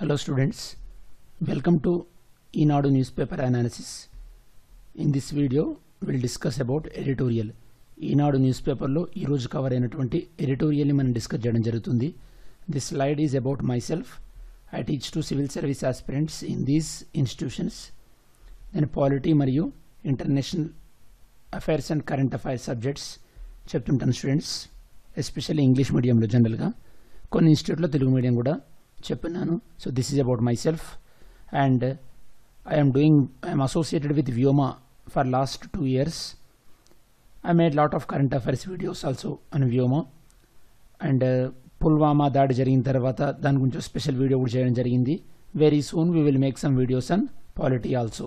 Hello students, welcome to Enadu newspaper analysis. In this video, we'll discuss about editorial. Eenadu news పేపర్లో ఈరోజు cover అయినటువంటి ఎడిటోరియల్ని మనం discuss చేయడం జరుగుతుంది this slide is about myself I teach to civil service aspirants in these institutions నేను polity మరియు international affairs and current affairs subjects చెప్తుంటాను స్టూడెంట్స్ ఎస్పెషల్లీ ఇంగ్లీష్ మీడియంలో జనరల్గా కొన్ని ఇన్స్టిట్యూట్లో తెలుగు మీడియం కూడా చెప్పున్నాను so this is about myself and I'm doing I'm associated with Vyoma for last two years I made lot of current affairs videos also on Vyoma and Pulwama దాడి జరిగిన తర్వాత దాని గురించి స్పెషల్ వీడియో కూడా చేయడం జరిగింది very soon we will make some videos on polity also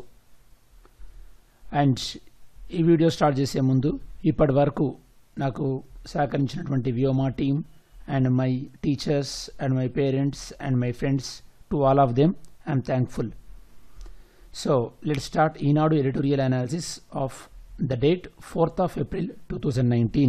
and ఈ video start చేసే ముందు ఇప్పటి వరకు నాకు సహకరించినటువంటి Vyoma team and my teachers and my parents and my friends to all of them I'm thankful so let start Eenadu editorial analysis of the date 4th of April 2019.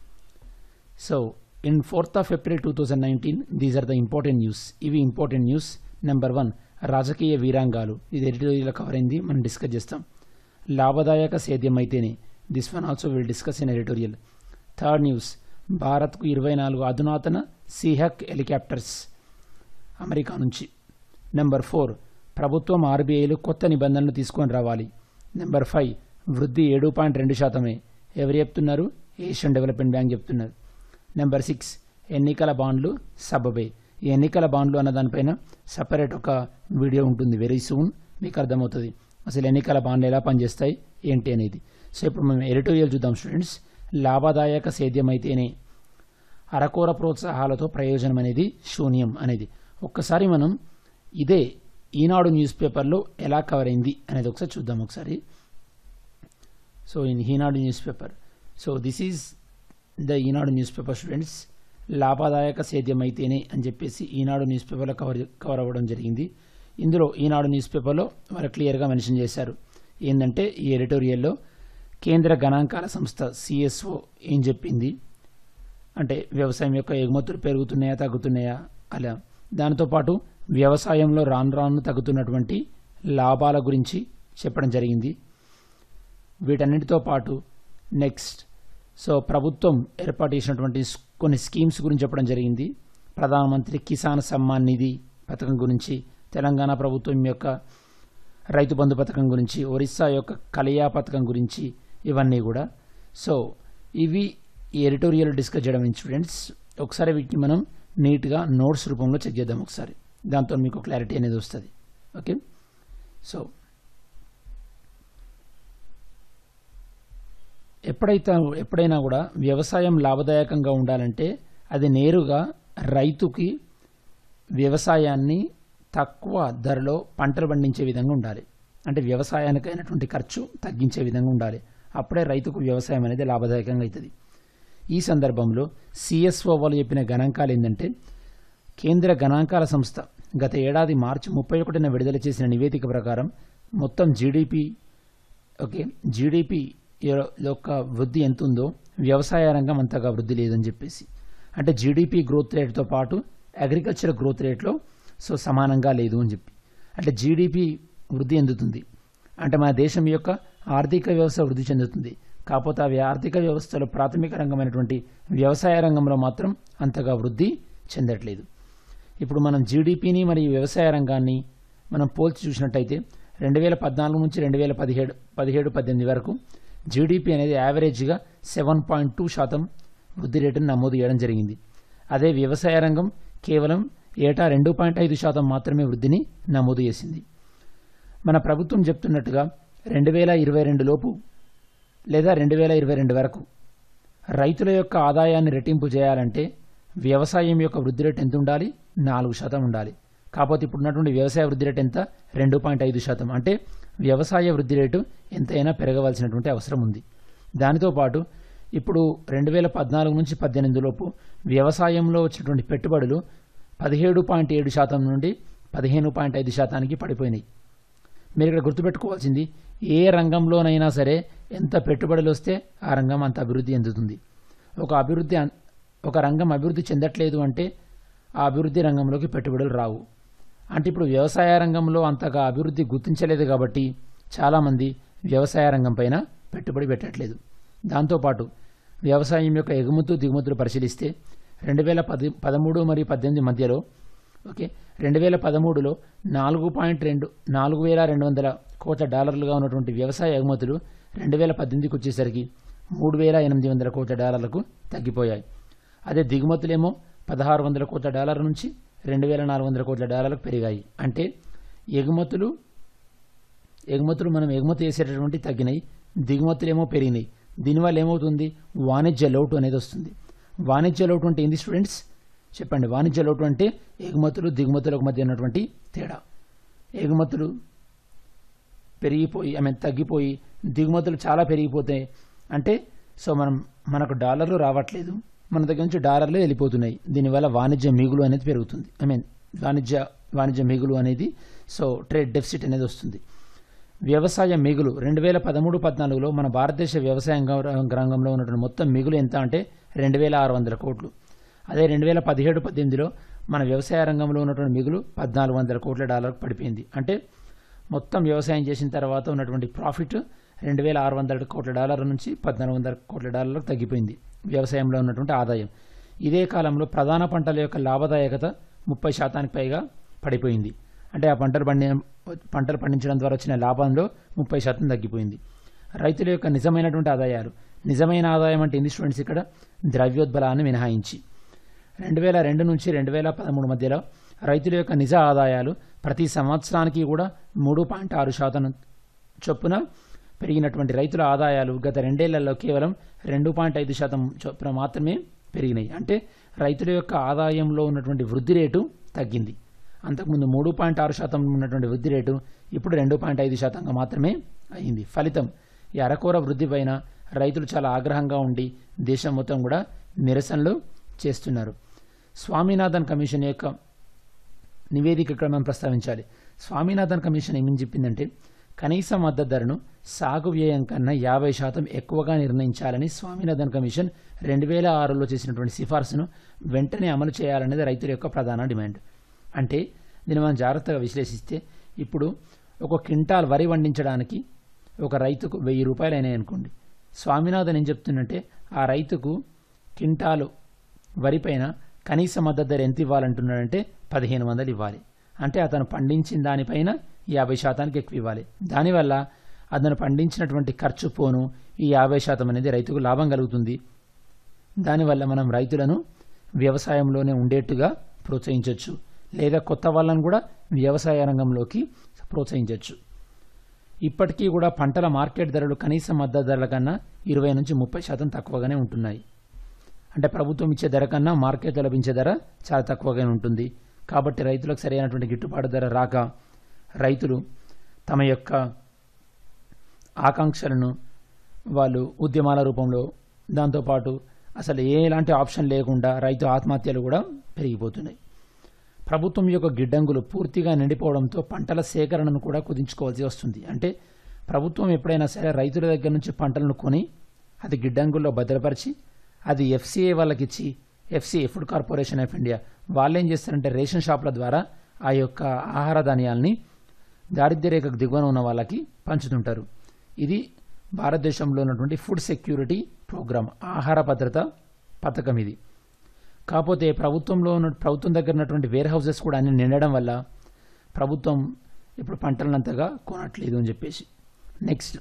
So, in 4th of April 2019, these are the important news. ఇవి important news number one రాజకీయ వీరాంగాలు ఇది editorial cover అయింది మనం discuss చేస్తాం లాభదాయక సేద్యం అయితేనే this one also will discuss in editorial third news భారత్కు ఇరవై నాలుగు అధునాతన సిహక్ హెలికాప్టర్స్ అమెరికా నుంచి నెంబర్ ఫోర్ ప్రభుత్వం ఆర్బీఐలు కొత్త నిబంధనలు తీసుకొని రావాలి నెంబర్ ఫైవ్ వృద్ధి ఏడు పాయింట్ రెండు శాతమే ఎవరు చెప్తున్నారు ఏషియన్ డెవలప్మెంట్ బ్యాంక్ చెప్తున్నారు నెంబర్ సిక్స్ ఎన్నికల బాండ్లు సబబే ఈ ఎన్నికల బాండ్లు అన్న దానిపైన సపరేట్ ఒక వీడియో ఉంటుంది వెరీ సూన్ మీకు అర్థమవుతుంది అసలు ఎన్నికల బాండ్లు ఎలా పనిచేస్తాయి ఏంటి అనేది సో ఇప్పుడు మనం ఎడిటోరియల్ చూద్దాం స్టూడెంట్స్ లాభదాయక సేద్యం అయితేనే అరకోర ప్రోత్సాహాలతో ప్రయోజనం అనేది శూన్యం అనేది ఒక్కసారి మనం ఇదే ఈనాడు న్యూస్ పేపర్లో ఎలా కవర్ అయింది అనేది ఒకసారి చూద్దాం ఒకసారి so in Eenadu newspaper so this is the Eenadu newspaper students లాభదాయక సేద్యం అయితేనే అని చెప్పేసి ఈనాడు న్యూస్ పేపర్లో కవర్ కవర్ అవ్వడం జరిగింది ఇందులో ఈనాడు న్యూస్ పేపర్లో వారు క్లియర్గా మెన్షన్ చేశారు ఏంటంటే ఈ ఎడిటోరియల్లో కేంద్ర గణాంకాల సంస్థ సిఎస్ఓ ఏం చెప్పింది అంటే వ్యవసాయం యొక్క ఎగుమతులు పెరుగుతున్నాయా తగ్గుతున్నాయా అలా దాంతోపాటు వ్యవసాయంలో రాను రాను తగ్గుతున్నటువంటి లాభాల గురించి చెప్పడం జరిగింది వీటన్నిటితో పాటు నెక్స్ట్ సో ప్రభుత్వం ఏర్పాటు చేసినటువంటి కొన్ని స్కీమ్స్ గురించి చెప్పడం జరిగింది ప్రధానమంత్రి కిసాన్ సమ్మాన్ నిధి పథకం గురించి తెలంగాణ ప్రభుత్వం యొక్క రైతు బంధు పథకం గురించి ఒరిస్సా యొక్క కలియా పథకం గురించి ఇవన్నీ కూడా సో ఇవి ఈ ఎడిటోరియల్ డిస్కస్ చేయడం స్టూడెంట్స్ ఒకసారి వీటిని మనం నీట్గా నోట్స్ రూపంలో చెక్ చేద్దాం ఒకసారి దాంతో మీకు క్లారిటీ అనేది వస్తుంది ఓకే సో ఎప్పుడైతే ఎప్పుడైనా కూడా వ్యవసాయం లాభదాయకంగా ఉండాలంటే అది నేరుగా రైతుకి వ్యవసాయాన్ని తక్కువ ధరలో పంటలు పండించే విధంగా ఉండాలి అంటే వ్యవసాయానికి అయినటువంటి ఖర్చు తగ్గించే విధంగా ఉండాలి అప్పుడే రైతుకు వ్యవసాయం అనేది లాభదాయకంగా అవుతుంది ఈ సందర్భంలో సిఎస్ఓ వాళ్ళు చెప్పిన గణాంకాలు ఏంటంటే కేంద్ర గణాంకాల సంస్థ గత ఏడాది మార్చి ముప్పై ఒకటిన విడుదల చేసిన నివేదిక ప్రకారం మొత్తం జీడిపి ఓకే జీడిపి యొక్క వృద్ధి ఎంత ఉందో వ్యవసాయ రంగం అంతగా వృద్ధి లేదని చెప్పేసి అంటే జీడిపి గ్రోత్ రేట్తో పాటు అగ్రికల్చర్ గ్రోత్ రేట్లో సో సమానంగా లేదు అని చెప్పి అంటే జీడిపి వృద్ధి చెందుతుంది అంటే మన దేశం యొక్క ఆర్థిక వ్యవస్థ వృద్ధి చెందుతుంది కాకపోతే అవి ఆర్థిక వ్యవస్థలో ప్రాథమిక రంగమైనటువంటి వ్యవసాయ రంగంలో మాత్రం అంతగా వృద్ధి చెందట్లేదు ఇప్పుడు మనం జీడిపిని మరియు వ్యవసాయ రంగాన్ని మనం పోల్చి చూసినట్టయితే రెండు వేల పద్నాలుగు నుంచి రెండు వేల పదిహేడు పదిహేడు పద్దెనిమిది వరకు జీడిపి అనేది యావరేజ్గా సెవెన్ పాయింట్ టూ శాతం వృద్ధి రేటును నమోదు చేయడం జరిగింది అదే వ్యవసాయ రంగం కేవలం ఏటా రెండు పాయింట్ ఐదు శాతం మాత్రమే వృద్ధిని నమోదు చేసింది మన ప్రభుత్వం చెప్తున్నట్టుగా రెండు వేల ఇరవై రెండు లోపు లేదా రెండు వేల ఇరవై రెండు వరకు రైతుల యొక్క ఆదాయాన్ని రెట్టింపు చేయాలంటే వ్యవసాయం యొక్క వృద్ధి రేటు ఎంత ఉండాలి నాలుగు శాతం ఉండాలి కాకపోతే ఇప్పుడు ఉన్నటువంటి వ్యవసాయ వృద్ధి రేటు ఎంత రెండు పాయింట్ ఐదు శాతం అంటే వ్యవసాయ వృద్ధి రేటు ఎంతైనా పెరగవలసినటువంటి అవసరం ఉంది దానితో పాటు ఇప్పుడు రెండు వేల పద్నాలుగు నుంచి పద్దెనిమిది లోపు వ్యవసాయంలో వచ్చినటువంటి పెట్టుబడులు పదిహేడు పాయింట్ ఏడు శాతం నుండి పదిహేను పాయింట్ ఐదు శాతానికి పడిపోయినాయి మీరు ఇక్కడ గుర్తుపెట్టుకోవాల్సింది ఏ రంగంలోనైనా సరే ఎంత పెట్టుబడులు వస్తే ఆ రంగం అంత అభివృద్ధి చెందుతుంది ఒక అభివృద్ధి ఒక రంగం అభివృద్ధి చెందట్లేదు అంటే ఆ అభివృద్ధి రంగంలోకి పెట్టుబడులు రావు అంటే ఇప్పుడు వ్యవసాయ రంగంలో అంతగా అభివృద్ధి గుర్తించలేదు కాబట్టి చాలామంది వ్యవసాయ రంగం పైన పెట్టుబడి పెట్టట్లేదు దాంతోపాటు వ్యవసాయం యొక్క ఎగుమతులు దిగుమతులు పరిశీలిస్తే రెండు వేల పది పదమూడు మరియు పద్దెనిమిది మధ్యలో ఓకే రెండు వేల పదమూడులో నాలుగు పాయింట్ రెండు నాలుగు వేల రెండు వందల కోట్ల డాలర్లుగా ఉన్నటువంటి వ్యవసాయ ఎగుమతులు రెండు వేల పద్దెనిమిదికి వచ్చేసరికి మూడు వేల ఎనిమిది వందల కోట్ల డాలర్లకు తగ్గిపోయాయి అదే దిగుమతులేమో పదహారు వందల కోట్ల డాలర్ల నుంచి రెండు వేల నాలుగు వందల కోట్ల డాలర్లకు పెరిగాయి అంటే ఎగుమతులు ఎగుమతులు మనం ఎగుమతి చేసేటటువంటి తగ్గినాయి దిగుమతులేమో పెరిగినాయి దీనివల్ల ఏమవుతుంది వాణిజ్య లోటు అనేది వస్తుంది వాణిజ్య లోటు అంటే ఏంది స్టూడెంట్స్ చెప్పండి వాణిజ్య లోటు అంటే ఎగుమతులు దిగుమతులకు మధ్య ఉన్నటువంటి తేడా ఎగుమతులు పెరిగిపోయి ఐ మీన్ తగ్గిపోయి దిగుమతులు చాలా పెరిగిపోతాయి అంటే సో మనం మనకు డాలర్లు రావట్లేదు మన దగ్గర నుంచి డాలర్లు వెళ్ళిపోతున్నాయి దీనివల్ల వాణిజ్య మిగులు అనేది పెరుగుతుంది ఐ మీన్ వాణిజ్య వాణిజ్య మిగులు అనేది సో ట్రేడ్ డెఫిసిట్ అనేది వస్తుంది వ్యవసాయ మిగులు రెండు వేల పదమూడు పద్నాలుగులో మన భారతదేశ వ్యవసాయ రంగ- రంగంలో ఉన్నటువంటి మొత్తం మిగులు ఎంత అంటే రెండు వేల ఆరు వందల కోట్లు అదే రెండు వేల పదిహేడు పద్దెనిమిదిలో మన వ్యవసాయ రంగంలో ఉన్నటువంటి మిగులు పద్నాలుగు వందల కోట్ల డాలర్కు పడిపోయింది అంటే మొత్తం వ్యవసాయం చేసిన తర్వాత ఉన్నటువంటి ప్రాఫిట్ రెండు వేల ఆరు వందల కోట్ల డాలర్ల నుంచి పద్నాలుగు వందల కోట్ల డాలర్లకు తగ్గిపోయింది వ్యవసాయంలో ఉన్నటువంటి ఆదాయం ఇదే కాలంలో ప్రధాన పంటల యొక్క లాభదాయకత ముప్పై శాతానికి పైగా పడిపోయింది అంటే ఆ పంటలు పండి పంటలు పండించడం ద్వారా వచ్చిన లాభంలో ముప్పై శాతం తగ్గిపోయింది రైతుల యొక్క నిజమైనటువంటి ఆదాయాలు నిజమైన ఆదాయం అంటే ఎన్ని స్టూడెంట్స్ ఇక్కడ ద్రవ్యోద్బలాన్ని మినహాయించి రెండు వేల రెండు నుంచి రెండు వేల పదమూడు మధ్యలో రైతుల యొక్క నిజ ఆదాయాలు ప్రతి సంవత్సరానికి కూడా మూడు పాయింట్ ఆరు శాతం చొప్పున పెరిగినటువంటి రైతుల ఆదాయాలు గత రెండేళ్లలో కేవలం రెండు పాయింట్ ఐదు శాతం చొప్పున మాత్రమే పెరిగినాయి అంటే రైతుల యొక్క ఆదాయంలో ఉన్నటువంటి వృద్ధి రేటు తగ్గింది అంతకుముందు మూడు పాయింట్ ఆరు శాతం ఉన్నటువంటి వృద్ధి రేటు ఇప్పుడు రెండు పాయింట్ ఐదు శాతంగా మాత్రమే అయింది ఫలితం ఈ అరకోర వృద్ధి పైన రైతులు చాలా ఆగ్రహంగా ఉండి దేశం మొత్తం కూడా నిరసనలు చేస్తున్నారు స్వామినాథన్ కమిషన్ యొక్క నివేదిక ఇక్కడ మనం ప్రస్తావించాలి స్వామినాథన్ కమిషన్ ఏమని చెప్పిందంటే కనీస మద్దతు ధరను సాగు వ్యయం కన్నా యాభై శాతం ఎక్కువగా నిర్ణయించాలని స్వామినాథన్ కమిషన్ రెండు వేల ఆరులో చేసినటువంటి సిఫార్సును వెంటనే అమలు చేయాలనేది రైతుల యొక్క ప్రధాన డిమాండ్ అంటే దీన్ని మనం జాగ్రత్తగా విశ్లేషిస్తే ఇప్పుడు ఒక క్వింటాల్ వరి పండించడానికి ఒక రైతుకు వెయ్యి రూపాయలు అయినాయి అనుకోండి స్వామినాథన్ ఏం చెప్తుందంటే ఆ రైతుకు క్వింటాలు వరిపైన కనీస మద్దతు ధర ఎంత ఇవ్వాలంటున్నాడంటే పదిహేను వందలు ఇవ్వాలి అంటే అతను పండించిన దానిపైన యాభై శాతానికి ఎక్కువ ఇవ్వాలి దానివల్ల అతను పండించినటువంటి ఖర్చు పోను ఈ యాభై శాతం అనేది రైతుకు లాభం కలుగుతుంది దానివల్ల మనం రైతులను వ్యవసాయంలోనే ఉండేట్టుగా ప్రోత్సహించవచ్చు లేదా కొత్త వాళ్ళను కూడా వ్యవసాయ రంగంలోకి ప్రోత్సహించవచ్చు ఇప్పటికీ కూడా పంటల మార్కెట్ ధరలు కనీస మద్దతు ధరల కన్నా ఇరవై నుంచి ముప్పై శాతం తక్కువగానే ఉంటున్నాయి అంటే ప్రభుత్వం ఇచ్చే ధర కన్నా మార్కెట్లో లభించే ధర చాలా తక్కువగానే ఉంటుంది కాబట్టి రైతులకు సరైనటువంటి గిట్టుబాటు ధర రాక రైతులు తమ యొక్క ఆకాంక్షలను వాళ్ళు ఉద్యమాల రూపంలో దాంతోపాటు అసలు ఎలాంటి ఆప్షన్ లేకుండా రైతు ఆత్మహత్యలు కూడా పెరిగిపోతున్నాయి ప్రభుత్వం యొక్క గిడ్డంగులు పూర్తిగా నిండిపోవడంతో పంటల సేకరణను కూడా కుదించుకోవాల్సి వస్తుంది అంటే ప్రభుత్వం ఎప్పుడైనా సరే రైతుల దగ్గర నుంచి పంటలను కొని అది గిడ్డంగుల్లో భద్రపరిచి అది ఎఫ్సిఏ వాళ్ళకి ఇచ్చి FCA food corporation of India వాళ్ళు ఏం చేస్తారంటే రేషన్ షాపుల ద్వారా ఆ యొక్క ఆహార ధాన్యాల్ని దారిద్ర్య రేఖకు దిగువన ఉన్న వాళ్ళకి పంచుతుంటారు ఇది భారతదేశంలో ఉన్నటువంటి ఫుడ్ సెక్యూరిటీ ప్రోగ్రామ్ ఆహార భద్రత పథకం ఇది కాకపోతే ప్రభుత్వంలో ఉన్న ప్రభుత్వం దగ్గర ఉన్నటువంటి వేర్ హౌసెస్ కూడా అన్ని నిండడం వల్ల ప్రభుత్వం ఇప్పుడు పంటలను అంతగా కొనట్లేదు అని చెప్పేసి నెక్స్ట్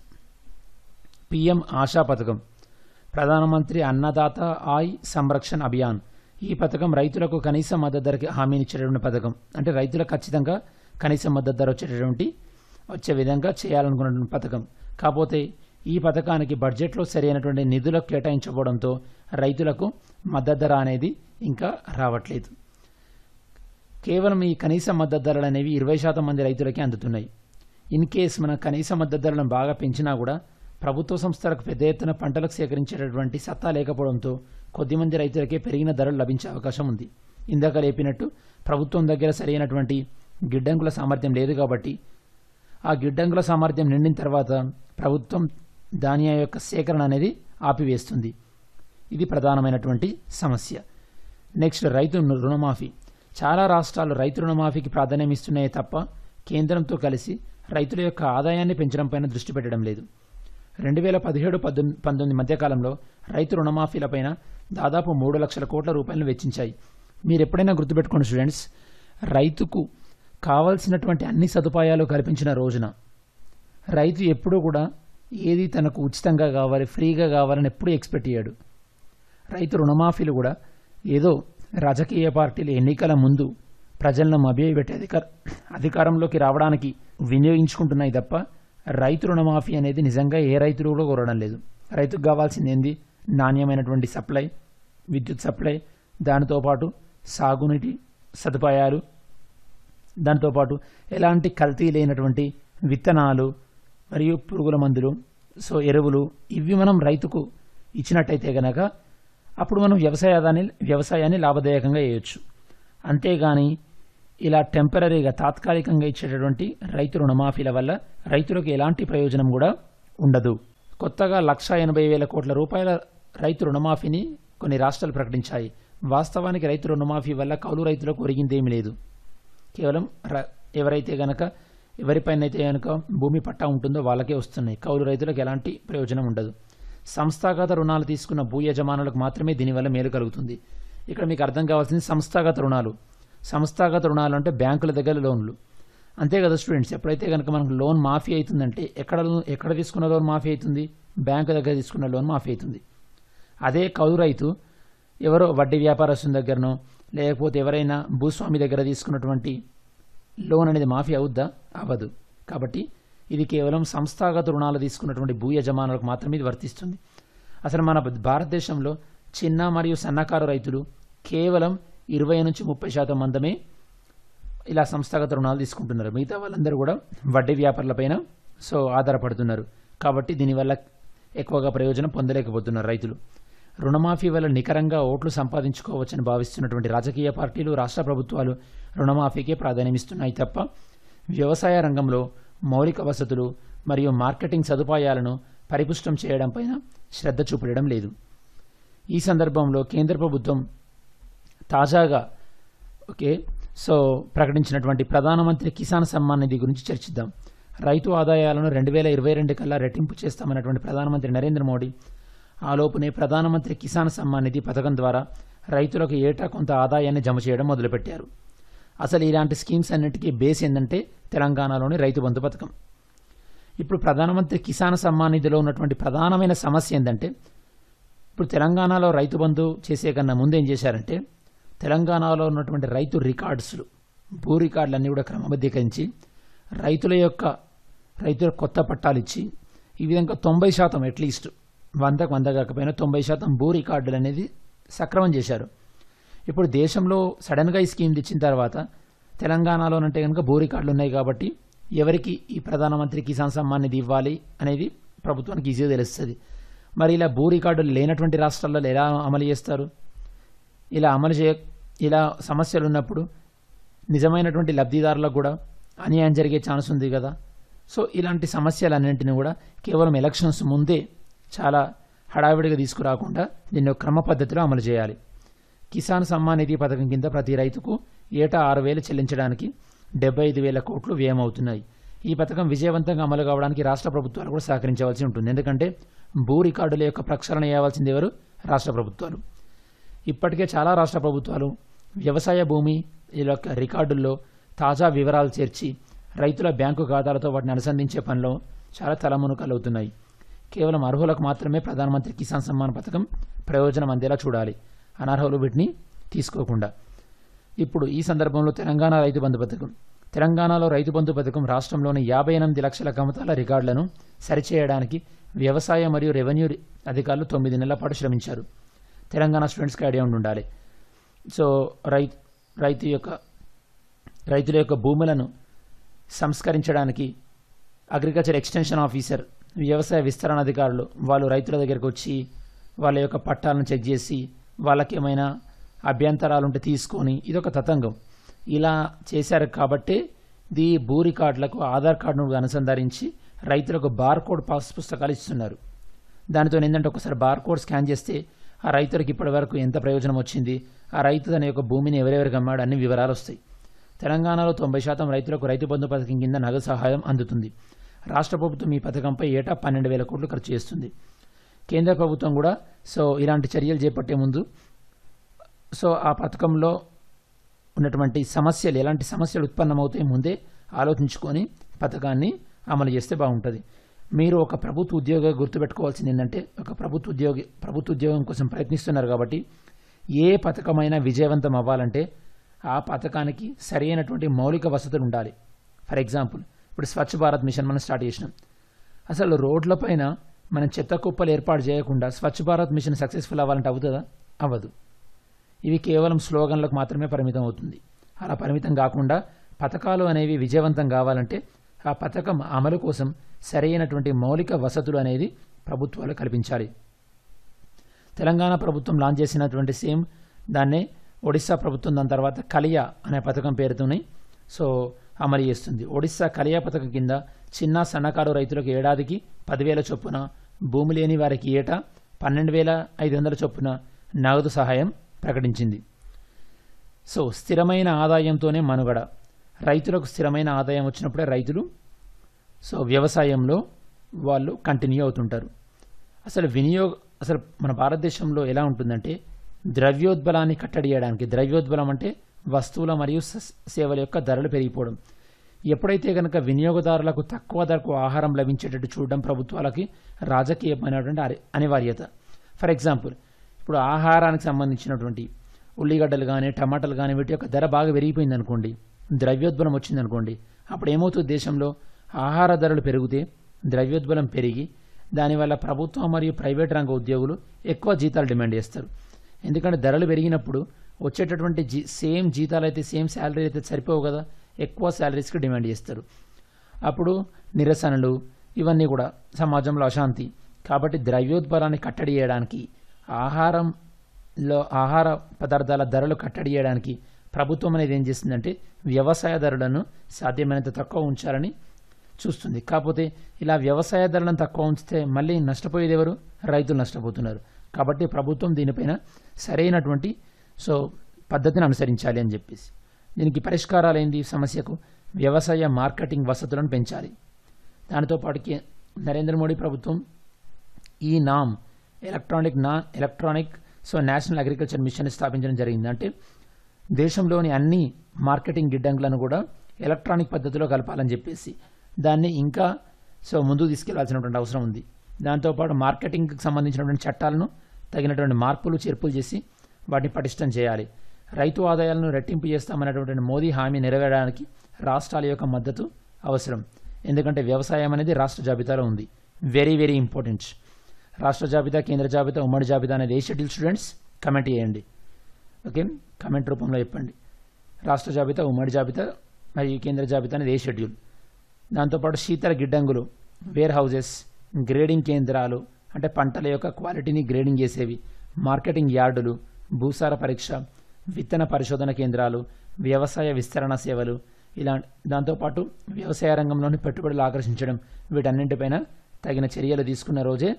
పిఎం ఆశా పథకం ప్రధానమంత్రి అన్నదాత ఆయ్ సంరక్షణ్ అభియాన్ ఈ పథకం రైతులకు కనీస మద్దతు ధరకి హామీనిచ్చేటటువంటి పథకం అంటే రైతులకు ఖచ్చితంగా కనీస మద్దతు ధర వచ్చేటటువంటి వచ్చే విధంగా చేయాలనుకున్నటువంటి పథకం కాకపోతే ఈ పథకానికి బడ్జెట్లో సరైనటువంటి నిధులకు కేటాయించకపోవడంతో రైతులకు మద్దతు ధర అనేది ఇంకా రావట్లేదు కేవలం ఈ కనీస మద్దతు ధరలు అనేవి ఇరవై శాతం మంది రైతులకే అందుతున్నాయి ఇన్ కేస్ మన కనీస మద్దతు ధరలను బాగా పెంచినా కూడా ప్రభుత్వ సంస్థలకు పెద్ద ఎత్తున పంటలకు సేకరించేటటువంటి సత్తా లేకపోవడంతో కొద్దిమంది రైతులకే పెరిగిన ధరలు లభించే అవకాశం ఉంది ఇందాక లేపినట్టు ప్రభుత్వం దగ్గర సరైనటువంటి గిడ్డంగుల సామర్థ్యం లేదు కాబట్టి ఆ గిడ్డంగుల సామర్థ్యం నిండిన తర్వాత ప్రభుత్వం ధాన్యం యొక్క సేకరణ అనేది ఆపివేస్తుంది ఇది ప్రధానమైనటువంటి సమస్య నెక్స్ట్ రైతు రుణమాఫీ చాలా రాష్ట్రాలు రైతు రుణమాఫీకి ప్రాధాన్యం ఇస్తున్నాయే తప్ప కేంద్రంతో కలిసి రైతుల యొక్క ఆదాయాన్ని పెంచడంపైన దృష్టి పెట్టడం లేదు రెండు వేల పదిహేడు పద్దెనిమిది పంతొమ్మిది మధ్యకాలంలో రైతు రుణమాఫీలపైన దాదాపు మూడు లక్షల కోట్ల రూపాయలను వెచ్చించాయి మీరు ఎప్పుడైనా గుర్తుపెట్టుకోండి స్టూడెంట్స్ రైతుకు కావాల్సినటువంటి అన్ని సదుపాయాలు కల్పించిన రోజున రైతు ఎప్పుడూ కూడా ఏది తనకు ఉచితంగా కావాలి ఫ్రీగా కావాలని ఎప్పుడూ ఎక్స్పెక్ట్ చేయడు రైతు రుణమాఫీలు కూడా ఏదో రాజకీయ పార్టీలు ఎన్నికల ముందు ప్రజలను మభ్యపెట్టి అధికార అధికారంలోకి రావడానికి వినియోగించుకుంటున్నాయి తప్ప రైతు రుణమాఫీ అనేది నిజంగా ఏ రైతులు కూడా కోరడం లేదు రైతుకు కావాల్సింది ఏంది నాణ్యమైనటువంటి సప్లై విద్యుత్ సప్లై దానితో పాటు సాగునీటి సదుపాయాలు దాంతోపాటు ఎలాంటి కల్తీ లేనటువంటి విత్తనాలు మరియు పురుగుల మందులు సో ఎరువులు ఇవి మనం రైతుకు ఇచ్చినట్టయితే గనక అప్పుడు మనం వ్యవసాయాన్ని వ్యవసాయాన్ని లాభదాయకంగా చేయొచ్చు అంతేగాని ఇలా టెంపరీగా తాత్కాలికంగా ఇచ్చేటటువంటి రైతు రుణమాఫీల వల్ల రైతులకు ఎలాంటి ప్రయోజనం కూడా ఉండదు కొత్తగా లక్ష ఎనభై వేల కోట్ల రూపాయల రైతు రుణమాఫీని కొన్ని రాష్ట్రాలు ప్రకటించాయి వాస్తవానికి రైతు రుణమాఫీ వల్ల కౌలు రైతులకు ఒరిగిందేమీ లేదు కేవలం ర- ఎవరైతే గనక ఎవరిపైన అయితే గనక భూమి పట్టా ఉంటుందో వాళ్ళకే వస్తున్నాయి కౌలు రైతులకు ఎలాంటి ప్రయోజనం ఉండదు సంస్థాగత రుణాలు తీసుకున్న భూ యజమానులకు మాత్రమే దీనివల్ల మేలు కలుగుతుంది ఇక్కడ మీకు అర్థం కావాల్సింది సంస్థాగత రుణాలు సంస్థాగత రుణాలు అంటే బ్యాంకుల దగ్గర లోన్లు అంతే కదా స్టూడెంట్స్ ఎప్పుడైతే కనుక మనకు లోన్ మాఫీ అవుతుందంటే ఎక్కడ ఎక్కడ తీసుకున్న లోన్ మాఫీ అవుతుంది బ్యాంకు దగ్గర తీసుకున్న లోన్ మాఫీ అవుతుంది అదే కౌలు రైతు ఎవరో వడ్డీ వ్యాపారస్తుని దగ్గరనో లేకపోతే ఎవరైనా భూస్వామి దగ్గర తీసుకున్నటువంటి లోన్ అనేది మాఫీ అవుద్దా అవ్వదు కాబట్టి ఇది కేవలం సంస్థాగత రుణాలు తీసుకున్నటువంటి భూ యజమానులకు మాత్రమే ఇది వర్తిస్తుంది అసలు మన భారతదేశంలో చిన్న మరియు సన్నకారు రైతులు కేవలం ఇరవై నుంచి ముప్పై శాతం మందమే ఇలా సంస్థాగత రుణాలు తీసుకుంటున్నారు మిగతా వాళ్ళందరూ కూడా వడ్డీ వ్యాపారులపైన సో ఆధారపడుతున్నారు కాబట్టి దీనివల్ల ఎక్కువగా ప్రయోజనం పొందలేకపోతున్నారు రైతులు రుణమాఫీ వల్ల నికరంగా ఓట్లు సంపాదించుకోవచ్చని భావిస్తున్నటువంటి రాజకీయ పార్టీలు రాష్ట్ర ప్రభుత్వాలు రుణమాఫీకే ప్రాధాన్యమిస్తున్నాయి తప్ప వ్యవసాయ రంగంలో మౌలిక వసతులు మరియు మార్కెటింగ్ సదుపాయాలను పరిపుష్టం చేయడంపైన శ్రద్ధ చూపడం లేదు ఈ సందర్భంలో కేంద్ర ప్రభుత్వం తాజాగా ఓకే సో ప్రకటించినటువంటి ప్రధానమంత్రి కిసాన్ సమ్మాన్ నిధి గురించి చర్చిద్దాం రైతు ఆదాయాలను రెండు వేల ఇరవై రెండు కల్లా రెట్టింపు చేస్తామన్నటువంటి ప్రధానమంత్రి నరేంద్ర మోడీ ఆలోపునే ప్రధానమంత్రి కిసాన్ సమ్మాన్ నిధి పథకం ద్వారా రైతులకు ఏటా కొంత ఆదాయాన్ని జమ చేయడం మొదలుపెట్టారు అసలు ఇలాంటి స్కీమ్స్ అన్నిటికీ బేస్ ఏంటంటే తెలంగాణలోని రైతు బంధు పథకం ఇప్పుడు ప్రధానమంత్రి కిసాన్ సమ్మాన్ నిధిలో ఉన్నటువంటి ప్రధానమైన సమస్య ఏంటంటే ఇప్పుడు తెలంగాణలో రైతు బంధు చేసే కన్నా ముందు ఏం చేశారంటే తెలంగాణలో ఉన్నటువంటి రైతు రికార్డ్స్లు భూ రికార్డులన్నీ కూడా క్రమబద్ధీకరించి రైతుల యొక్క రైతుల కొత్త పట్టాలు ఇచ్చి ఈ విధంగా తొంభై శాతం అట్లీస్ట్ వందకు వంద కాకపోయినా తొంభై శాతం భూ రికార్డులు అనేది సక్రమం చేశారు ఇప్పుడు దేశంలో సడన్గా ఈ స్కీమ్ తెచ్చిన తర్వాత తెలంగాణలోనంటే కనుక భూ రికార్డులు ఉన్నాయి కాబట్టి ఎవరికి ఈ ప్రధానమంత్రి కిసాన్ సమ్మాన్ నిధి ఇవ్వాలి అనేది ప్రభుత్వానికి ఈజీగా తెలుస్తుంది మరి ఇలా భూ రికార్డులు లేనటువంటి రాష్ట్రాల్లో ఎలా అమలు చేస్తారు ఇలా అమలు చేయ ఇలా సమస్యలు ఉన్నప్పుడు నిజమైనటువంటి లబ్ధిదారులకు కూడా అన్యాయం జరిగే ఛాన్స్ ఉంది కదా సో ఇలాంటి సమస్యలన్నింటినీ కూడా కేవలం ఎలక్షన్స్ ముందే చాలా హడావిడిగా తీసుకురాకుండా దీన్ని ఒక క్రమ పద్ధతిలో అమలు చేయాలి కిసాన్ సమ్మాన్ నిధి పథకం కింద ప్రతి రైతుకు ఏటా ఆరు వేలు చెల్లించడానికి డెబ్బై ఐదు వేల కోట్లు వ్యయమవుతున్నాయి ఈ పథకం విజయవంతంగా అమలు కావడానికి రాష్ట్ర ప్రభుత్వాలు కూడా సహకరించవలసి ఉంటుంది ఎందుకంటే భూ రికార్డుల యొక్క ప్రక్షాళన చేయవలసింది ఎవరు రాష్ట్ర ప్రభుత్వాలు ఇప్పటికే చాలా రాష్ట్ర ప్రభుత్వాలు వ్యవసాయ భూమి ఈ యొక్క రికార్డుల్లో తాజా వివరాలు చేర్చి రైతుల బ్యాంకు ఖాతాలతో వాటిని అనుసంధించే పనిలో చాలా తలమునకలు అవుతున్నాయి కేవలం అర్హులకు మాత్రమే ప్రధానమంత్రి కిసాన్ సమ్మాన్ పథకం ప్రయోజనం అందేలా చూడాలి అనర్హులు వీటిని తీసుకోకుండా ఇప్పుడు ఈ సందర్భంలో తెలంగాణ రైతు బంధు పథకం తెలంగాణలో రైతు బంధు పథకం రాష్ట్రంలోని యాభై ఎనిమిది లక్షల కమతాల రికార్డులను సరిచేయడానికి వ్యవసాయ మరియు రెవెన్యూ అధికారులు తొమ్మిది నెలల పాటు శ్రమించారు తెలంగాణ స్టూడెంట్స్కి ఐడియా ఉండి ఉండాలి సో రైతు రైతు యొక్క రైతుల యొక్క భూములను సంస్కరించడానికి అగ్రికల్చర్ ఎక్స్టెన్షన్ ఆఫీసర్ వ్యవసాయ విస్తరణ అధికారులు వాళ్ళు రైతుల దగ్గరకు వచ్చి వాళ్ళ యొక్క పట్టాలను చెక్ చేసి వాళ్ళకి ఏమైనా అభ్యంతరాలు ఉంటే తీసుకొని ఇదొక తతంగం ఇలా చేశారు కాబట్టి ది భూ రికార్డులకు ఆధార్ కార్డును అనుసంధానించి రైతులకు బార్ కోడ్ పాస్ పుస్తకాలు ఇస్తున్నారు దానితో ఏంటంటే ఒకసారి బార్ కోడ్ స్కాన్ చేస్తే ఆ రైతులకు ఇప్పటి వరకు ఎంత ప్రయోజనం వచ్చింది ఆ రైతు తన యొక్క భూమిని ఎవరెవరికి అమ్మాడు అన్ని వివరాలు వస్తాయి తెలంగాణలో తొంభై శాతం రైతులకు రైతు బంధు పథకం కింద నగదు సహాయం అందుతుంది రాష్ట్ర ప్రభుత్వం ఈ పథకంపై ఏటా పన్నెండు వేల కోట్లు ఖర్చు చేస్తుంది కేంద్ర ప్రభుత్వం కూడా సో ఇలాంటి చర్యలు చేపట్టే ముందు సో ఆ పథకంలో ఉన్నటువంటి సమస్యలు ఎలాంటి సమస్యలు ఉత్పన్నమవుతాయి ముందే ఆలోచించుకొని పథకాన్ని అమలు చేస్తే బాగుంటుంది మీరు ఒక ప్రభుత్వ ఉద్యోగ గుర్తుపెట్టుకోవాల్సింది ఏంటంటే ఒక ప్రభుత్వ ఉద్యోగి ప్రభుత్వ ఉద్యోగం కోసం ప్రయత్నిస్తున్నారు కాబట్టి ఏ పథకమైనా విజయవంతం అవ్వాలంటే ఆ పథకానికి సరైనటువంటి మౌలిక వసతులు ఉండాలి ఫర్ ఎగ్జాంపుల్ ఇప్పుడు స్వచ్ఛ భారత్ మిషన్ మనం స్టార్ట్ చేసినాం అసలు రోడ్లపైన మనం చెత్త కుప్పలు ఏర్పాటు చేయకుండా స్వచ్ఛ భారత్ మిషన్ సక్సెస్ఫుల్ అవ్వాలంటే అవుతుందా అవ్వదు ఇవి కేవలం స్లోగన్లకు మాత్రమే పరిమితం అవుతుంది అలా పరిమితం కాకుండా పథకాలు అనేవి విజయవంతం కావాలంటే ఆ పథకం అమలు కోసం సరైనటువంటి మౌలిక వసతులు అనేది ప్రభుత్వాలు కల్పించాలి తెలంగాణ ప్రభుత్వం లాంచ్ చేసినటువంటి సేమ్ దాన్నే ఒడిశా ప్రభుత్వం దాని తర్వాత కలియా అనే పథకం పేరుతోనే సో అమలు చేస్తుంది ఒడిశా కలియా పథకం కింద చిన్న సన్నకారు రైతులకు ఏడాదికి పదివేల చొప్పున భూమి లేని వారికి ఏటా పన్నెండు వేల ఐదు వందల చొప్పున నగదు సహాయం ప్రకటించింది సో స్థిరమైన ఆదాయంతోనే మనుగడ రైతులకు స్థిరమైన ఆదాయం వచ్చినప్పుడే రైతులు సో వ్యవసాయంలో వాళ్ళు కంటిన్యూ అవుతుంటారు అసలు వినియోగ అసలు మన భారతదేశంలో ఎలా ఉంటుందంటే ద్రవ్యోద్బలాన్ని కట్టడియడానికి ద్రవ్యోద్బలం అంటే వస్తువుల మరియు స- సేవల యొక్క ధరలు పెరిగిపోవడం ఎప్పుడైతే కనుక వినియోగదారులకు తక్కువ ధరకు ఆహారం లభించేటట్టు చూడడం ప్రభుత్వాలకి రాజకీయమైనటువంటి అరి- అనివార్యత ఫర్ ఎగ్జాంపుల్ ఇప్పుడు ఆహారానికి సంబంధించినటువంటి ఉల్లిగడ్డలు కానీ టమాటాలు కానీ వీటి యొక్క ధర బాగా పెరిగిపోయింది అనుకోండి ద్రవ్యోద్బలం వచ్చింది అనుకోండి అప్పుడు ఏమవుతుంది దేశంలో ఆహార ధరలు పెరిగితే ద్రవ్యోద్బలం పెరిగి దానివల్ల ప్రభుత్వం మరియు ప్రైవేట్ రంగ ఉద్యోగులు ఎక్కువ జీతాలు డిమాండ్ చేస్తారు ఎందుకంటే ధరలు పెరిగినప్పుడు వచ్చేటటువంటి జీ సేమ్ జీతాలు అయితే సేమ్ శాలరీ అయితే సరిపోవు కదా ఎక్కువ శాలరీస్కి డిమాండ్ చేస్తారు అప్పుడు నిరసనలు ఇవన్నీ కూడా సమాజంలో అశాంతి కాబట్టి ద్రవ్యోద్బలాన్ని కట్టడి చేయడానికి ఆహారంలో ఆహార పదార్థాల ధరలు కట్టడి చేయడానికి ప్రభుత్వం అనేది ఏం చేస్తుందంటే వ్యవసాయ ధరలను సాధ్యమైనంత తక్కువ ఉంచాలని చూస్తుంది కాకపోతే ఇలా వ్యవసాయ ధరలను తక్కువ ఉంచితే మళ్ళీ నష్టపోయేది ఎవరు రైతులు నష్టపోతున్నారు కాబట్టి ప్రభుత్వం దీనిపైన సరైనటువంటి సో పద్ధతిని అనుసరించాలి అని చెప్పేసి దీనికి పరిష్కారాలు ఏంది ఈ సమస్యకు వ్యవసాయ మార్కెటింగ్ వసతులను పెంచాలి దానితో పాటు కే- నరేంద్ర మోడీ ప్రభుత్వం ఈ NAM electronic non electronic so national agriculture mission స్థాపించడం జరిగింది అంటే దేశంలోని అన్ని మార్కెటింగ్ గిడ్డంగులను కూడా ఎలక్ట్రానిక్ పద్ధతిలో కలపాలని చెప్పేసి దాన్ని ఇంకా సో ముందుకు తీసుకెళ్లాల్సినటువంటి అవసరం ఉంది దాంతోపాటు మార్కెటింగ్కి సంబంధించినటువంటి చట్టాలను తగినటువంటి మార్పులు చేర్పులు చేసి వాటిని పటిష్టం చేయాలి రైతు ఆదాయాలను రెట్టింపు చేస్తామనేటువంటి మోదీ హామీ నెరవేరడానికి రాష్ట్రాల యొక్క మద్దతు అవసరం ఎందుకంటే వ్యవసాయం అనేది రాష్ట్ర జాబితాలో ఉంది వెరీ వెరీ ఇంపార్టెంట్ రాష్ట్ర జాబితా కేంద్ర జాబితా ఉమ్మడి జాబితా అనేది ఏ షెడ్యూల్ స్టూడెంట్స్ కమెంట్ చేయండి ఓకే కమెంట్ రూపంలో చెప్పండి రాష్ట్ర జాబితా ఉమ్మడి జాబితా మరియు కేంద్ర జాబితా అనేది ఏ షెడ్యూల్ దాంతోపాటు శీతల గిడ్డంగులు వేర్ హౌజెస్ గ్రేడింగ్ కేంద్రాలు అంటే పంటల యొక్క క్వాలిటీని గ్రేడింగ్ చేసేవి మార్కెటింగ్ యార్డులు భూసార పరీక్ష విత్తన పరిశోధన కేంద్రాలు వ్యవసాయ విస్తరణ సేవలు ఇలా దాంతోపాటు వ్యవసాయ రంగంలోని పెట్టుబడులు ఆకర్షించడం వీటన్నింటిపైన తగిన చర్యలు తీసుకున్న రోజే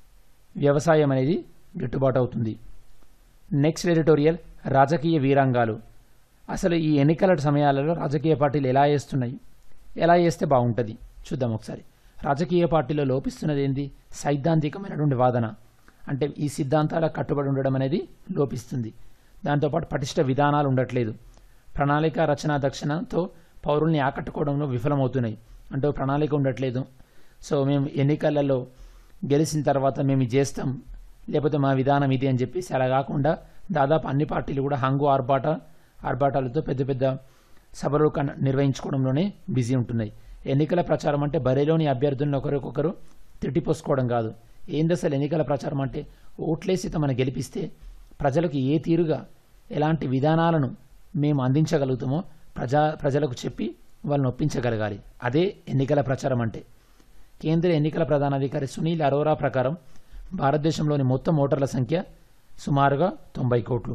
వ్యవసాయం అనేది గిట్టుబాటు అవుతుంది నెక్స్ట్ ఎడిటోరియల్ రాజకీయ వీరాంగాలు అసలు ఈ ఎన్నికల సమయాలలో రాజకీయ పార్టీలు ఎలా చేస్తున్నాయి ఎలా చేస్తే బాగుంటుంది చూద్దాం ఒకసారి రాజకీయ పార్టీలో లోపిస్తున్నది ఏంది సైద్ధాంతికమైనటువంటి వాదన అంటే ఈ సిద్ధాంతాల కట్టుబడి ఉండడం అనేది లోపిస్తుంది దాంతోపాటు పటిష్ట విధానాలు ఉండట్లేదు ప్రణాళిక రచన దక్షిణతో పౌరుల్ని ఆకట్టుకోవడంలో విఫలమవుతున్నాయి అంటూ ప్రణాళిక ఉండట్లేదు సో మేము ఎన్నికలలో గెలిచిన తర్వాత మేము ఇది చేస్తాం లేకపోతే మా విధానం ఇది అని చెప్పేసి అలా కాకుండా దాదాపు అన్ని పార్టీలు కూడా హంగు ఆర్భాట ఆర్భాటాలతో పెద్ద పెద్ద సభలు కన్- నిర్వహించుకోవడంలోనే బిజీ ఉంటున్నాయి ఎన్నికల ప్రచారం అంటే బరిలోని అభ్యర్థులను ఒకరికొకరు తిట్టిపోసుకోవడం కాదు ఏంది అసలు ఎన్నికల ప్రచారం అంటే ఓట్లేసి తమను గెలిపిస్తే ప్రజలకు ఏ తీరుగా ఎలాంటి విధానాలను మేము అందించగలుగుతామో ప్రజా ప్రజలకు చెప్పి వాళ్ళని ఒప్పించగలగాలి అదే ఎన్నికల ప్రచారం అంటే కేంద్ర ఎన్నికల ప్రధానాధికారి సునీల్ అరోరా ప్రకారం భారతదేశంలోని మొత్తం ఓటర్ల సంఖ్య సుమారుగా తొంభై కోట్లు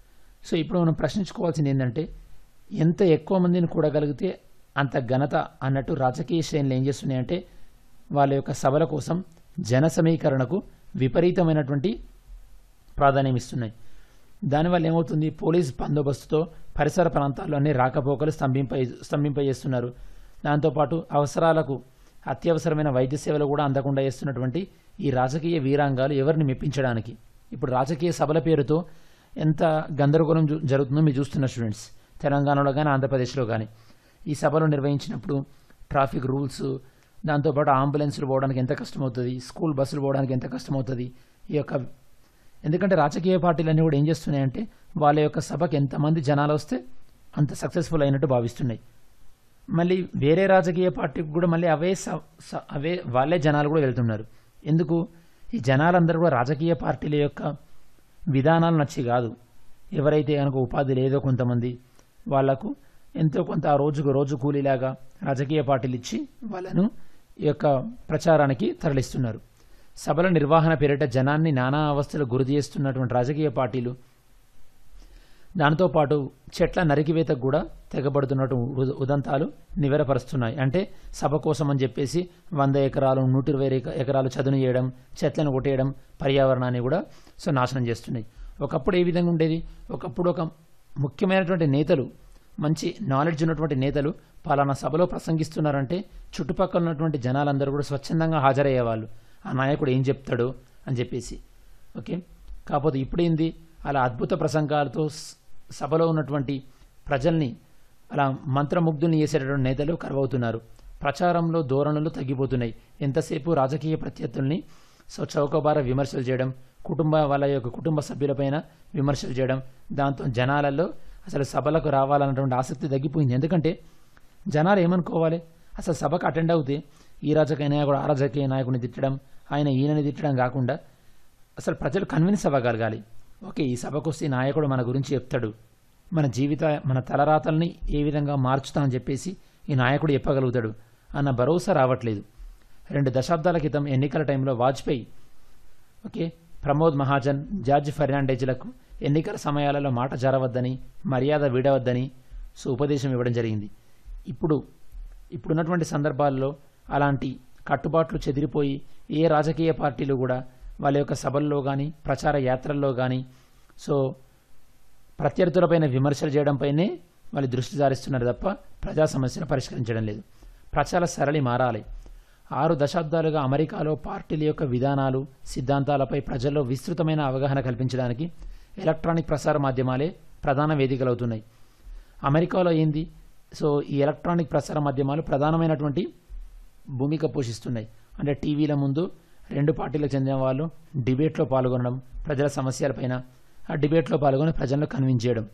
సో ఇప్పుడు మనం ప్రశ్నించుకోవాల్సింది ఏంటంటే ఎంత ఎక్కువ మందిని కూడగలిగితే అంత ఘనత అన్నట్టు రాజకీయ శ్రేణులు ఏం చేస్తున్నాయంటే వాళ్ళ యొక్క సభల కోసం జన సమీకరణకు విపరీతమైనటువంటి ప్రాధాన్యం ఇస్తున్నాయి దానివల్ల ఏమవుతుంది పోలీస్ బందోబస్తుతో పరిసర ప్రాంతాల్లోనే రాకపోకలు స్తంభింప స్తంభింపజేస్తున్నారు దాంతోపాటు అవసరాలకు అత్యవసరమైన వైద్య సేవలు కూడా అందకుండా చేస్తున్నటువంటి ఈ రాజకీయ వీరాంగాలు ఎవరిని మెప్పించడానికి ఇప్పుడు రాజకీయ సభల పేరుతో ఎంత గందరగోళం జు- జరుగుతుందో మీరు చూస్తున్న స్టూడెంట్స్ తెలంగాణలో కానీ ఆంధ్రప్రదేశ్లో కానీ ఈ సభలు నిర్వహించినప్పుడు ట్రాఫిక్ రూల్స్ దాంతోపాటు అంబులెన్సులు పోవడానికి ఎంత కష్టమవుతుంది స్కూల్ బస్సులు పోవడానికి ఎంత కష్టమవుతుంది ఈ యొక్క ఎందుకంటే రాజకీయ పార్టీలన్నీ కూడా ఏం చేస్తున్నాయంటే వాళ్ళ యొక్క సభకి ఎంతమంది జనాలు వస్తే అంత సక్సెస్ఫుల్ అయినట్టు భావిస్తున్నాయి మళ్ళీ వేరే రాజకీయ పార్టీకి కూడా మళ్ళీ అవే స- స- అవే వాళ్ళే జనాలు కూడా వెళ్తున్నారు ఎందుకు ఈ జనాలందరూ కూడా రాజకీయ పార్టీల యొక్క విధానాలు నచ్చి కాదు ఎవరైతే కనుక ఉపాధి లేదో కొంతమంది వాళ్లకు ఎంతో కొంత ఆ రోజుకు రోజు కూలీలాగా రాజకీయ పార్టీలు ఇచ్చి వాళ్ళను ఈ యొక్క ప్రచారానికి తరలిస్తున్నారు సభల నిర్వహణ పేరిట జనాన్ని నానా అవస్థలు గురి చేస్తున్నటువంటి రాజకీయ పార్టీలు దాంతోపాటు చెట్ల నరికివేతకు కూడా తెగబడుతున్నట్టు ఉద- ఉదంతాలు నివెరపరుస్తున్నాయి అంటే సభ కోసం అని చెప్పేసి వంద ఎకరాలు నూట ఇరవై ఎక- ఎకరాలు చదును చేయడం చెట్లను కొట్టేయడం పర్యావరణాన్ని కూడా సో నాశనం చేస్తున్నాయి ఒకప్పుడు ఏ విధంగా ఉండేది ఒకప్పుడు ఒక ముఖ్యమైనటువంటి నేతలు మంచి నాలెడ్జ్ ఉన్నటువంటి నేతలు పలానా సభలో ప్రసంగిస్తున్నారంటే చుట్టుపక్కల ఉన్నటువంటి జనాలందరూ కూడా స్వచ్ఛందంగా హాజరయ్యేవాళ్ళు ఆ నాయకుడు ఏం చెప్తాడు అని చెప్పేసి ఓకే కాకపోతే ఇప్పుడేంది అలా అద్భుత ప్రసంగాలతో స- సభలో ఉన్నటువంటి ప్రజల్ని అలా మంత్రముగ్ధుల్ని చేసేటటువంటి నేతలు కరువవుతున్నారు ప్రచారంలో ధోరణులు తగ్గిపోతున్నాయి ఎంతసేపు రాజకీయ ప్రత్యర్థుల్ని సో చౌకబార విమర్శలు చేయడం కుటుంబ వాళ్ళ యొక్క కుటుంబ సభ్యులపైన విమర్శలు చేయడం దాంతో జనాలలో అసలు సభలకు రావాలన్నటువంటి ఆసక్తి తగ్గిపోయింది ఎందుకంటే జనాలు ఏమనుకోవాలి అసలు సభకు అటెండ్ అవుతే ఈ రాజకీయ నాయకుడు ఆ రాజకీయ నాయకుడిని తిట్టడం ఆయన ఈయనని తిట్టడం కాకుండా అసలు ప్రజలు కన్విన్స్ అవ్వగలగాలి ఓకే ఈ సభకు వస్తే ఈ నాయకుడు మన గురించి చెప్తాడు మన జీవిత మన తలరాతల్ని ఏ విధంగా మార్చుతామని చెప్పేసి ఈ నాయకుడు చెప్పగలుగుతాడు అన్న భరోసా రావట్లేదు రెండు దశాబ్దాల క్రితం ఎన్నికల టైంలో వాజ్పేయి ఓకే ప్రమోద్ మహాజన్ జార్జ్ ఫెర్నాండేజ్లకు ఎన్నికల సమయాలలో మాట జరవద్దని మర్యాద వీడవద్దని సో ఉపదేశం ఇవ్వడం జరిగింది ఇప్పుడు ఇప్పుడున్నటువంటి సందర్భాల్లో అలాంటి కట్టుబాట్లు చెదిరిపోయి ఏ రాజకీయ పార్టీలు కూడా వాళ్ళ యొక్క సభల్లో కానీ ప్రచార యాత్రల్లో కానీ సో ప్రత్యర్థులపైన విమర్శలు చేయడంపైనే వాళ్ళు దృష్టి సారిస్తున్నారు తప్ప ప్రజా సమస్యను పరిష్కరించడం లేదు ప్రచార సరళి మారాలి ఆరు దశాబ్దాలుగా అమెరికాలో పార్టీల యొక్క విధానాలు సిద్ధాంతాలపై ప్రజల్లో విస్తృతమైన అవగాహన కల్పించడానికి ఎలక్ట్రానిక్ ప్రసార మాధ్యమాలే ప్రధాన వేదికలు అవుతున్నాయి అమెరికాలో ఏంది సో ఈ ఎలక్ట్రానిక్ ప్రసార మాధ్యమాలు ప్రధానమైనటువంటి భూమిక పోషిస్తున్నాయి అంటే టీవీల ముందు రెండు పార్టీలకు చెందిన వాళ్ళు డిబేట్లో పాల్గొనడం ప్రజల సమస్యలపైన ఆ డిబేట్లో పాల్గొని ప్రజలను కన్విన్స్ చేయడం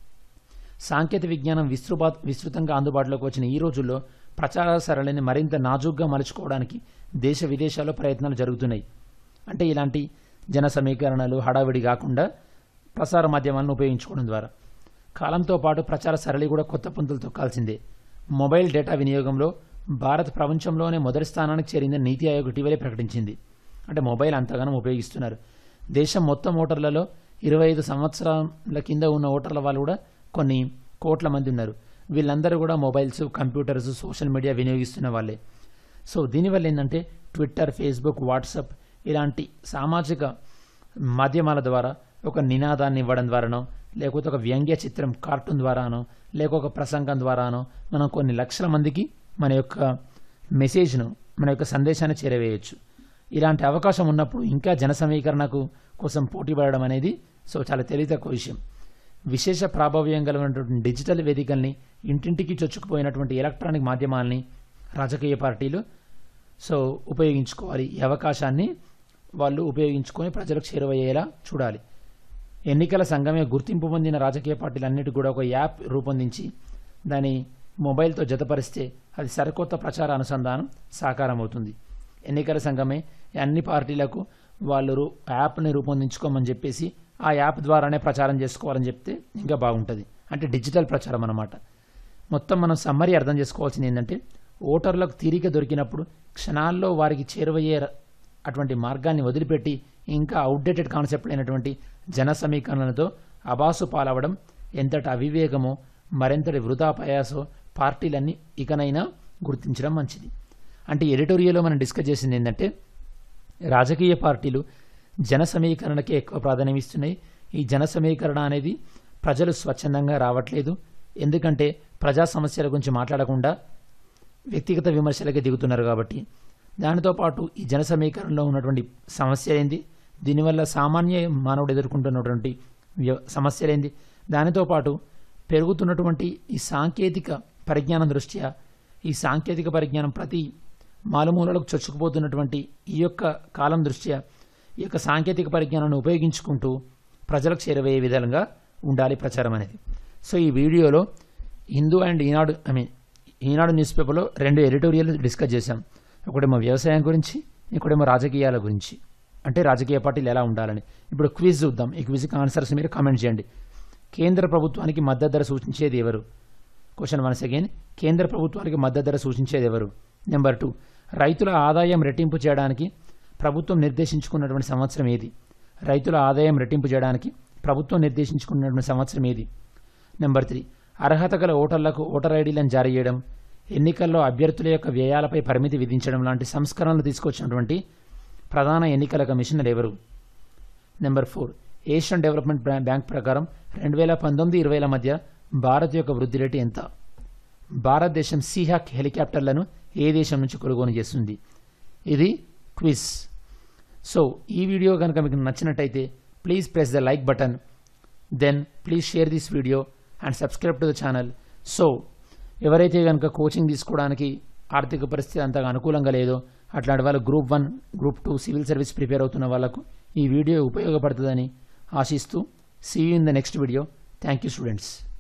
సాంకేతిక విజ్ఞానం విస్తృపా విస్తృతంగా అందుబాటులోకి వచ్చిన ఈ రోజుల్లో ప్రచార సరళిని మరింత నాజూగ్గా మలుచుకోవడానికి దేశ విదేశాల్లో ప్రయత్నాలు జరుగుతున్నాయి అంటే ఇలాంటి జన సమీకరణలు హడావిడి కాకుండా ప్రసార మాధ్యమాలను ఉపయోగించుకోవడం ద్వారా కాలంతో పాటు ప్రచార సరళి కూడా కొత్త పుంతలు తొక్కాల్సిందే మొబైల్ డేటా వినియోగంలో భారత్ ప్రపంచంలోనే మొదటి స్థానానికి చేరిందని నీతి ఆయోగ్ ఇటీవలే ప్రకటించింది అంటే మొబైల్ అంతగానం ఉపయోగిస్తున్నారు దేశం మొత్తం ఓటర్లలో ఇరవై ఐదు సంవత్సరాల కింద ఉన్న ఓటర్ల వాళ్ళు కూడా కొన్ని కోట్ల మంది ఉన్నారు వీళ్ళందరూ కూడా మొబైల్స్ కంప్యూటర్స్ సోషల్ మీడియా వినియోగిస్తున్న వాళ్ళే సో దీనివల్ల ఏంటంటే ట్విట్టర్ ఫేస్బుక్ వాట్సాప్ ఇలాంటి సామాజిక మాధ్యమాల ద్వారా ఒక నినాదాన్ని ఇవ్వడం ద్వారానో లేకపోతే ఒక వ్యంగ్య చిత్రం కార్టూన్ ద్వారానో లేక ఒక ప్రసంగం ద్వారానో మనం కొన్ని లక్షల మందికి మన యొక్క మెసేజ్ను మన యొక్క సందేశాన్ని చేరవేయచ్చు ఇలాంటి అవకాశం ఉన్నప్పుడు ఇంకా జన సమీకరణకు కోసం పోటీ పడడం అనేది సో చాలా తెలివి తక్కువ విషయం విశేష ప్రాభావ్యం కలిగినటువంటి డిజిటల్ వేదికల్ని ఇంటింటికి చొచ్చుకుపోయినటువంటి ఎలక్ట్రానిక్ మాధ్యమాల్ని రాజకీయ పార్టీలు సో ఉపయోగించుకోవాలి ఈ అవకాశాన్ని వాళ్ళు ఉపయోగించుకొని ప్రజలకు చేరువయ్యేలా చూడాలి ఎన్నికల సంఘమే గుర్తింపు పొందిన రాజకీయ పార్టీలన్నిటి కూడా ఒక యాప్ రూపొందించి దాని మొబైల్తో జతపరిస్తే అది సరికొత్త ప్రచార అనుసంధానం సాకారం అవుతుంది ఎన్నికల సంఘమే అన్ని పార్టీలకు వాళ్ళు రూ- యాప్ని రూపొందించుకోమని చెప్పేసి ఆ యాప్ ద్వారానే ప్రచారం చేసుకోవాలని చెప్తే ఇంకా బాగుంటుంది అంటే డిజిటల్ ప్రచారం అన్నమాట మొత్తం మనం సమ్మరీ అర్థం చేసుకోవాల్సింది ఏంటంటే ఓటర్లకు తీరిక దొరికినప్పుడు క్షణాల్లో వారికి చేరువయ్యే ర- అటువంటి మార్గాన్ని వదిలిపెట్టి ఇంకా అవుట్డేటెడ్ కాన్సెప్ట్ అయినటువంటి జన సమీకరణలతో అబాసు పాలవడం ఎంతటి అవివేకమో మరెంతటి వృధా ప్రయాసో పార్టీలన్నీ ఇకనైనా గుర్తించడం మంచిది అంటే ఎడిటోరియల్లో మనం డిస్కస్ చేసింది ఏంటంటే రాజకీయ పార్టీలు జన సమీకరణకే ఎక్కువ ప్రాధాన్యం ఇస్తున్నాయి ఈ జన సమీకరణ అనేది ప్రజలు స్వచ్ఛందంగా రావట్లేదు ఎందుకంటే ప్రజా సమస్యల గురించి మాట్లాడకుండా వ్యక్తిగత విమర్శలకే దిగుతున్నారు కాబట్టి దానితో పాటు ఈ జన సమీకరణలో ఉన్నటువంటి సమస్య ఏంది దీనివల్ల సామాన్య మానవుడు ఎదుర్కొంటున్నటువంటి వ్య- సమస్యలేంది దానితో పాటు పెరుగుతున్నటువంటి ఈ సాంకేతిక పరిజ్ఞానం దృష్ట్యా ఈ సాంకేతిక పరిజ్ఞానం ప్రతి మాలుమూలలకు చొచ్చుకుపోతున్నటువంటి ఈ యొక్క కాలం దృష్ట్యా ఈ యొక్క సాంకేతిక పరిజ్ఞానాన్ని ఉపయోగించుకుంటూ ప్రజలకు చేరవేయ విధంగా ఉండాలి ప్రచారం అనేది సో ఈ వీడియోలో Hindu and Eenadu I mean Eenadu news పేపర్లో రెండు ఎడిటోరియల్ డిస్కస్ చేశాం ఒకటేమో వ్యవసాయం గురించి ఇంకోటేమో రాజకీయాల గురించి అంటే రాజకీయ పార్టీలు ఎలా ఉండాలని ఇప్పుడు క్విజ్ చూద్దాం ఈ క్విజ్కి ఆన్సర్స్ మీరు కామెంట్ చేయండి కేంద్ర ప్రభుత్వానికి మద్దతు ధర సూచించేది ఎవరు క్వశ్చన్ వన్స్ అగైన్ కేంద్ర ప్రభుత్వానికి మద్దతు ధర సూచించేది ఎవరు నెంబర్ టూ రైతుల ఆదాయం రెట్టింపు చేయడానికి ప్రభుత్వం నిర్దేశించుకున్నటువంటి సంవత్సరం ఏది రైతుల ఆదాయం రెట్టింపు చేయడానికి ప్రభుత్వం నిర్దేశించుకున్నటువంటి సంవత్సరం ఏది నెంబర్ త్రీ అర్హత గల ఓటర్లకు ఓటర్ ఐడీలను జారీ చేయడం ఎన్నికల్లో అభ్యర్థుల యొక్క వ్యయాలపై పరిమితి విధించడం లాంటి సంస్కరణలు తీసుకొచ్చినటువంటి ప్రధాన ఎన్నికల కమిషనర్ ఎవరు నెంబర్ ఫోర్ ఏషియన్ డెవలప్మెంట్ బ్రా- బ్యాంక్ ప్రకారం రెండు వేల పంతొమ్మిది ఇరవైల మధ్య భారత్ యొక్క వృద్ధి రేటు ఎంత భారతదేశం సీహాక్ హెలికాప్టర్లను ఏ దేశం నుంచి కొనుగోలు చేస్తుంది ఇది క్విజ్ సో ఈ వీడియో కనుక మీకు నచ్చినట్టయితే please press the like button then please share this video and subscribe to the channel so ఎవరైతే కనుక కోచింగ్ తీసుకోవడానికి ఆర్థిక పరిస్థితి అంతగా అనుకూలంగా లేదో అట్లాంటి వాళ్ళు group one group two civil service prepare అవుతున్న వాళ్ళకు ఈ వీడియో ఉపయోగపడుతుందని ఆశిస్తూ see you in the next video thank you students